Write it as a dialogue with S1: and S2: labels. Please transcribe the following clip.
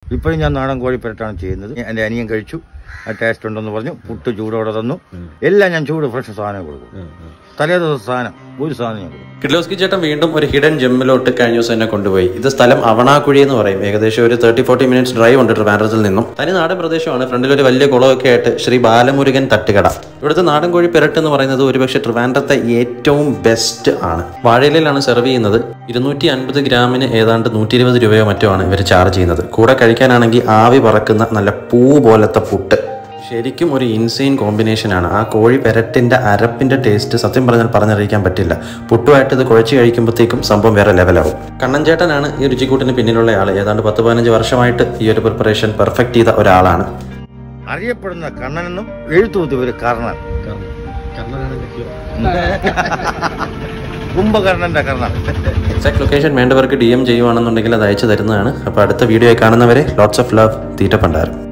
S1: ഇപ്പോഴും ഞാൻ നാടൻ കോഴിപ്പരട്ടാണ് ചെയ്യുന്നത് എൻ്റെ അനിയൻ കഴിച്ചു ആ ടേസ്റ്റ് ഉണ്ടെന്ന് പറഞ്ഞു പുട്ട് ചൂടോടെ തന്നു എല്ലാം ഞാൻ ചൂട് ഫ്രഷ് സാധനം കൊടുക്കും തലേ ദിവസം സാധനം ഒരു സാധനം ഞാൻ കൊടുക്കും
S2: കിഡ്ലോസ്കി ചേട്ടൻ വീണ്ടും ഒരു ഹിഡൻ ജെമ്മിലോട്ട് കഴിഞ്ഞ ദിവസം എന്നെ കൊണ്ടുപോയി ഇത് സ്ഥലം അവണാക്കുഴി എന്ന് പറയും ഏകദേശം ഒരു തേർട്ടി ഫോർട്ടി മിനിറ്റ്സ് ഡ്രൈവ് ഉണ്ട് ട്രിവാൻഡ്രത്തിൽ നിന്നും തനി നാടൻ പ്രദേശമാണ് ഫ്രണ്ടിൽ ഒരു വലിയ കുളമൊക്കെ ആയിട്ട് ശ്രീ ബാലമുരുകൻ തട്ടുകട ഇവിടുത്തെ നാടൻ കോഴി പെരട്ട് എന്ന് പറയുന്നത് ഒരുപക്ഷെ ട്രിവാൻഡ്രത്തെ ഏറ്റവും ബെസ്റ്റ് ആണ് വാഴയിലാണ് സെർവ് ചെയ്യുന്നത് ഇരുന്നൂറ്റി അൻപത് ഗ്രാമിന് ഏതാണ്ട് നൂറ്റി ഇരുപത് രൂപയോ മറ്റോ ആണ് ഇവർ ചാർജ് ചെയ്യുന്നത് കൂടെ കഴിക്കാനാണെങ്കിൽ ആവി പറക്കുന്ന നല്ല പൂ പോലത്തെ പുട്ട് ശരിക്കും ഒരു ഇൻസെയിൻ കോമ്പിനേഷനാണ് ആ കോഴി പെരട്ടിൻ്റെ അരപ്പിൻ്റെ ടേസ്റ്റ് സത്യം പറഞ്ഞാൽ പറഞ്ഞറിയിക്കാൻ പറ്റില്ല പുട്ടുമായിട്ട് ഇത് കുഴച്ച് കഴിക്കുമ്പോഴത്തേക്കും സംഭവം വേറെ ലെവലാവും കണ്ണൻ ചേട്ടനാണ് ഈ രുചിക്കൂട്ടിന് പിന്നിലുള്ള ആൾ ഏതാണ്ട് പത്ത് പതിനഞ്ച് വർഷമായിട്ട് ഈ ഒരു പ്രിപ്പറേഷൻ പെർഫെക്റ്റ് ചെയ്ത ഒരാളാണ്
S1: അറിയപ്പെടുന്ന കണ്ണനെന്നും എഴുത്തുമുത്ത് ഒരു കർണൻ കുംഭകർണന്റെ കർണൻ
S2: എക്സാക്ട് ലൊക്കേഷൻ വേണ്ടവർക്ക് ഡി എം ചെയ്യുവാണെന്നുണ്ടെങ്കിൽ അത് അയച്ചു തരുന്നതാണ് അപ്പോൾ അടുത്ത വീഡിയോ കാണുന്നവരെ ലോട്ട്സ് ഓഫ് ലവ് തീറ്റ പണ്ടാരം